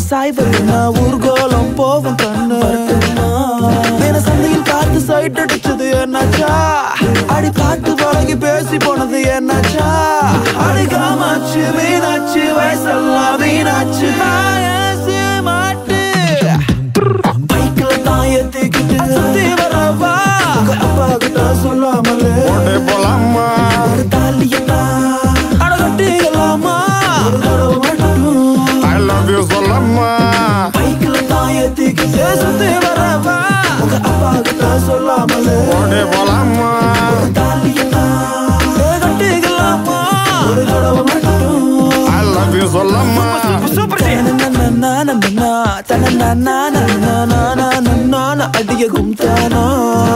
சாய்வதுனா ஊர்கோலம் போகும் கண்ணு வேற சந்தையில் பார்த்து சைட் அடிச்சது என்னாச்சா அடி பார்த்து பழகி பேசி போனது என்னாச்சா அடி காமாச்சு வீணாச்சு வயசெல்லாம் வீணாச்சு வயசு மாட்டு பைக்கில தான் ஏத்திக்கிட்டு சுத்தி வரவா உங்க அப்பா கிட்ட சொல்லாமலே ஓடே போலாமா ஒரு தாலியத்தான் அடகட்டிக்கலாமா ஒரு தடவை மட்டும் ஐ லவ் யூ சொல்லம்மா பைக்கில தான் ஏத்திக்கிட்டு சுத்தி வரவா உங்க அப்பா கிட்ட சொல்லாமலே ஓடே போலாமா ஒரு தாலியத்தான் கட்டிக்கலாமா ஒரு தடவை மட்டும் ஐ லவ் யூ சொல்லம்மா அடிய கும்தானா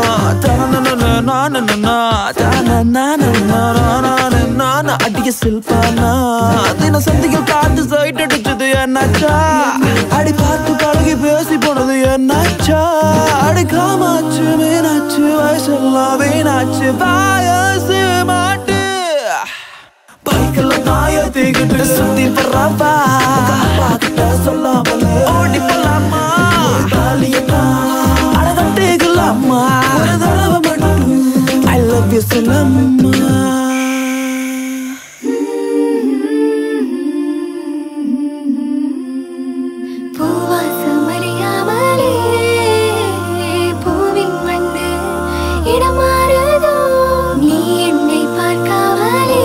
அடிய சில்பானா தின சந்திகள் பார்த்து சைட் அடிச்சது என்னாச்சா அடி பார்த்து பழகி பேசி போனது என்னாச்சா அடி காமாச்சு மீனாச்சு வயசெல்லாம் வீணாச்சு வயசு மாட்டு பைக்கில் தாயத்திக்கிட்டு சுத்தி பர்றாப்பா அப்பா கிட்ட சொல்லாமலே ஓடி போலாமா தாலியத்தா அழகட்டிக்கலாமா ஒரு தடவை மட்டும் ஐ லவ் யூ சொல்லம்மா பூவாசமறியாமலே பூவின் வண்ணு இடமாறுதோ நீ என்னை பார்க்காமலே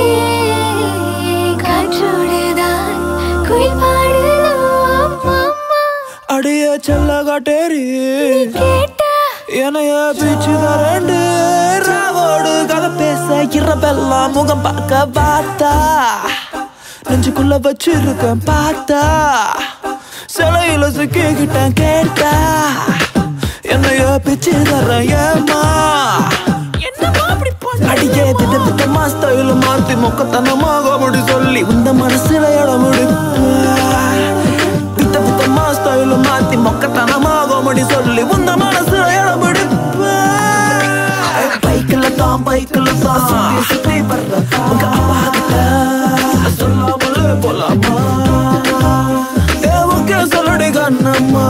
காற்றோடுதான் குயில் பாடுதோ அம்மா அடிய செல்ல காட்டேரி கேட்ட என்னைய பிச்சு தரண்டு ராவோடு கதை பேச இரவெல்லாம் முகம் பார்க்க பார்த்தா நெஞ்சுக்குள்ள வச்சிருக்கேன் பார்த்தா சிலையில சிக்கிக்கிட்டேன் கேட்டா என்னைய பிச்சு தர ஏமா அடியே திட்ட திட்டமா ஸ்டைல மாத்தி மொக்கத்தனமாக முடி சொல்லி உந்த மனசுல இடம் பித்த பித்தமா ஸ்டைல மாத்தி மொக்கத்தனமாக முடி சொல்லி உந்த மனசுல இடம் பைக்கில் தான் பைக்கில் தான் சுத்தி சுத்தி வர்ற உங்க அப்பா கிட்ட சொல்லாமலே போலாமா தேவுக்கு சொல்லடி கண்ணம்மா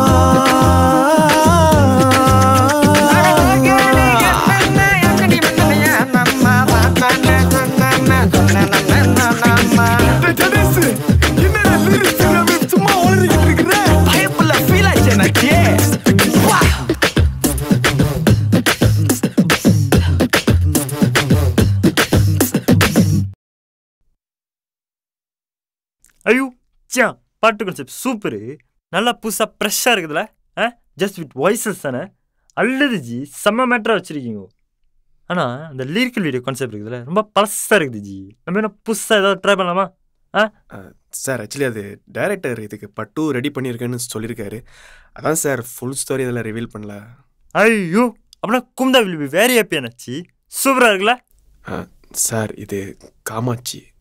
பயப்புல feel ஆச்சு எனக்கு. வா. ஐயோ சியா பாட்டு கான்செப்ட் சூப்பரு நல்லா புதுசாக ஃப்ரெஷ்ஷாக இருக்குதுல்ல ஆ ஜஸ்ட் வித் வாய்ஸஸ் தானே அல்லது ஜி செம்ம மேட்டராக வச்சுருக்கீங்க ஆனால் அந்த லிரிக்கல் வீடியோ கான்செப்ட் இருக்குதுல்ல ரொம்ப பழசாக இருக்குது ஜி நம்ம என்ன புதுசாக ஏதாவது ட்ரை பண்ணலாமா ஆ சார் ஆக்சுவலி அது டைரக்டர் இதுக்கு பட்டு ரெடி பண்ணியிருக்கேன்னு சொல்லியிருக்காரு அதான் சார் ஃபுல் ஸ்டோரி இதெல்லாம் ரிவீல் பண்ணல ஐயோ அப்படின்னா கும்தா வில் பி வெரி ஹாப்பி ஆனாச்சு சூப்பராக இருக்குல்ல ஆ, சார் இது காமாட்சி